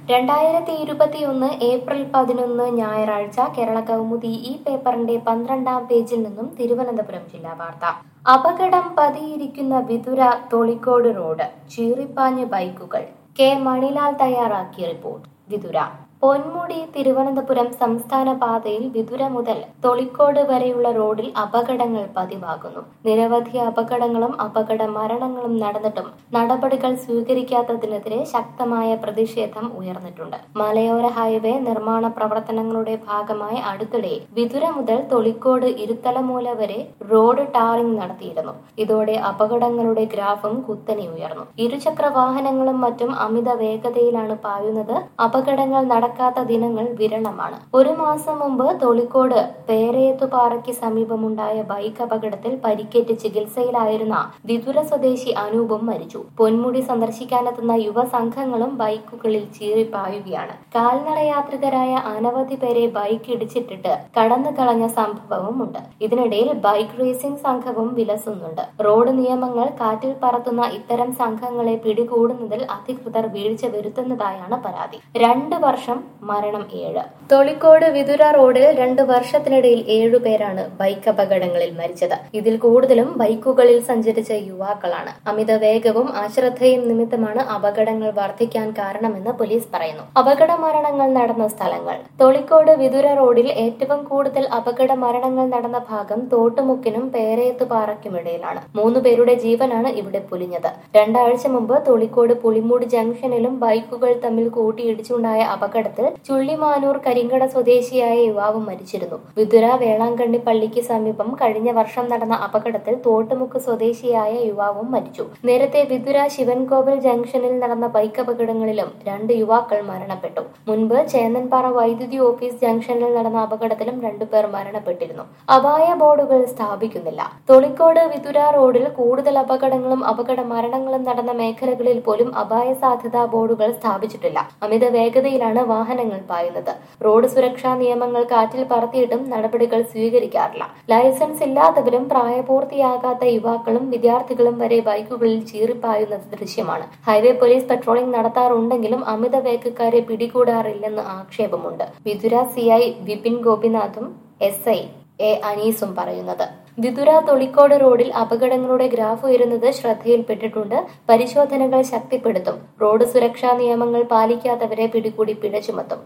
രണ്ടായിരത്തി ഇരുപത്തിയൊന്ന് ഏപ്രിൽ പതിനൊന്ന് ഞായറാഴ്ച കേരള കൗമുദി ഈ പേപ്പറിന്റെ പന്ത്രണ്ടാം പേജിൽ നിന്നും തിരുവനന്തപുരം ജില്ലാ വാർത്ത അപകടം പതിയിരിക്കുന്ന വിതുര തൊളിക്കോട് റോഡ് ചീറിപ്പാഞ്ഞ് ബൈക്കുകൾ കെ മണിലാൽ തയ്യാറാക്കിയ റിപ്പോർട്ട് വിതുര പൊന്മുടി തിരുവനന്തപുരം സംസ്ഥാന പാതയിൽ വിതുര മുതൽ തൊളിക്കോട് വരെയുള്ള റോഡിൽ അപകടങ്ങൾ പതിവാകുന്നു നിരവധി അപകടങ്ങളും അപകട മരണങ്ങളും നടന്നിട്ടും നടപടികൾ സ്വീകരിക്കാത്തതിനെതിരെ ശക്തമായ പ്രതിഷേധം ഉയർന്നിട്ടുണ്ട് മലയോര ഹൈവേ നിർമ്മാണ പ്രവർത്തനങ്ങളുടെ ഭാഗമായി അടുത്തിടെ വിതുര മുതൽ തൊളിക്കോട് ഇരുത്തലമൂല വരെ റോഡ് ടാറിംഗ് നടത്തിയിരുന്നു ഇതോടെ അപകടങ്ങളുടെ ഗ്രാഫും കുത്തനെ ഉയർന്നു ഇരുചക്ര വാഹനങ്ങളും മറ്റും അമിത വേഗതയിലാണ് പായുന്നത് അപകടങ്ങൾ നടക്കാത്ത ദിനങ്ങൾ വിരളമാണ് ഒരു മാസം മുമ്പ് തൊളിക്കോട് പേരയത്തുപാറയ്ക്ക് സമീപമുണ്ടായ ബൈക്ക് അപകടത്തിൽ പരിക്കേറ്റ് ചികിത്സയിലായിരുന്ന വിതുര സ്വദേശി അനൂപും മരിച്ചു പൊന്മുടി സന്ദർശിക്കാനെത്തുന്ന യുവസംഘങ്ങളും ബൈക്കുകളിൽ ചീറിപ്പായുകയാണ് കാൽനടയാത്രികരായ അനവധി പേരെ ബൈക്ക് ഇടിച്ചിട്ടിട്ട് കടന്നു കളഞ്ഞ സംഭവവുമുണ്ട് ഇതിനിടയിൽ ബൈക്ക് റേസിംഗ് സംഘവും വിലസുന്നുണ്ട് റോഡ് നിയമങ്ങൾ കാറ്റിൽ പറത്തുന്ന ഇത്തരം സംഘങ്ങളെ പിടികൂടുന്നതിൽ അധികൃതർ വീഴ്ച വരുത്തുന്നതായാണ് പരാതി രണ്ട് വർഷം മരണം ഏഴ് തൊളിക്കോട് വിതുര റോഡിൽ രണ്ട് വർഷത്തിനിടയിൽ ഏഴുപേരാണ് ബൈക്ക് അപകടങ്ങളിൽ മരിച്ചത് ഇതിൽ കൂടുതലും ബൈക്കുകളിൽ സഞ്ചരിച്ച യുവാക്കളാണ് അമിത വേഗവും അശ്രദ്ധയും നിമിത്തമാണ് അപകടങ്ങൾ വർദ്ധിക്കാൻ കാരണമെന്ന് പോലീസ് പറയുന്നു അപകട മരണങ്ങൾ നടന്ന സ്ഥലങ്ങൾ തൊളിക്കോട് വിതുര റോഡിൽ ഏറ്റവും കൂടുതൽ അപകട മരണങ്ങൾ നടന്ന ഭാഗം തോട്ടുമുക്കിനും പേരയത്തുപാറയ്ക്കുമിടയിലാണ് മൂന്ന് പേരുടെ ജീവനാണ് ഇവിടെ പൊലിഞ്ഞത് രണ്ടാഴ്ച മുമ്പ് തൊളിക്കോട് പുളിമൂട് ജംഗ്ഷനിലും ബൈക്കുകൾ തമ്മിൽ കൂട്ടിയിടിച്ചുണ്ടായ അപകടത്തിൽ ചുള്ളിമാനൂർ കരിങ്കട സ്വദേശിയായ യുവാവ് മരിച്ചിരുന്നു വിതുര വേളാങ്കണ്ണി പള്ളിക്ക് സമീപം കഴിഞ്ഞ വർഷം നടന്ന അപകടത്തിൽ തോട്ടുമുക്ക് സ്വദേശിയായ യുവാവും മരിച്ചു നേരത്തെ വിതുര ശിവൻകോവിൽ ജംഗ്ഷനിൽ നടന്ന ബൈക്ക് അപകടങ്ങളിലും രണ്ട് യുവാക്കൾ മരണപ്പെട്ടു മുൻപ് ചേന്നൻപാറ വൈദ്യുതി ഓഫീസ് ജംഗ്ഷനിൽ നടന്ന അപകടത്തിലും രണ്ടുപേർ മരണപ്പെട്ടിരുന്നു അപായ ബോർഡുകൾ സ്ഥാപിക്കുന്നില്ല തൊളിക്കോട് വിതുര റോഡിൽ കൂടുതൽ അപകടങ്ങളും അപകട മരണങ്ങളും നടന്ന മേഖലകളിൽ പോലും അപായ സാധ്യതാ ബോർഡുകൾ സ്ഥാപിച്ചിട്ടില്ല അമിത വേഗതയിലാണ് വാഹനങ്ങൾ പായുന്നത് റോഡ് സുരക്ഷാ നിയമങ്ങൾ കാറ്റിൽ പറത്തിയിട്ടും നടപടികൾ സ്വീകരിക്കാറില്ല ലൈസൻസ് ഇല്ലാത്തവരും പ്രായപൂർത്തിയാകാത്ത യുവാക്കളും വിദ്യാർത്ഥികളും വരെ ബൈക്കുകളിൽ ചീറിപ്പായുന്നത് ദൃശ്യമാണ് ഹൈവേ പോലീസ് പട്രോളിംഗ് നടത്താറുണ്ടെങ്കിലും അമിത വേഗക്കാരെ പിടികൂടാറില്ലെന്ന് ആക്ഷേപമുണ്ട് വിതുര സിഐ വിപിൻ ഗോപിനാഥും എസ് ഐ എ അനീസും പറയുന്നത് വിതുര തൊളിക്കോട് റോഡിൽ അപകടങ്ങളുടെ ഗ്രാഫ് ഉയരുന്നത് ശ്രദ്ധയിൽപ്പെട്ടിട്ടുണ്ട് പരിശോധനകൾ ശക്തിപ്പെടുത്തും റോഡ് സുരക്ഷാ നിയമങ്ങൾ പാലിക്കാത്തവരെ പിടികൂടി പിഴ ചുമത്തും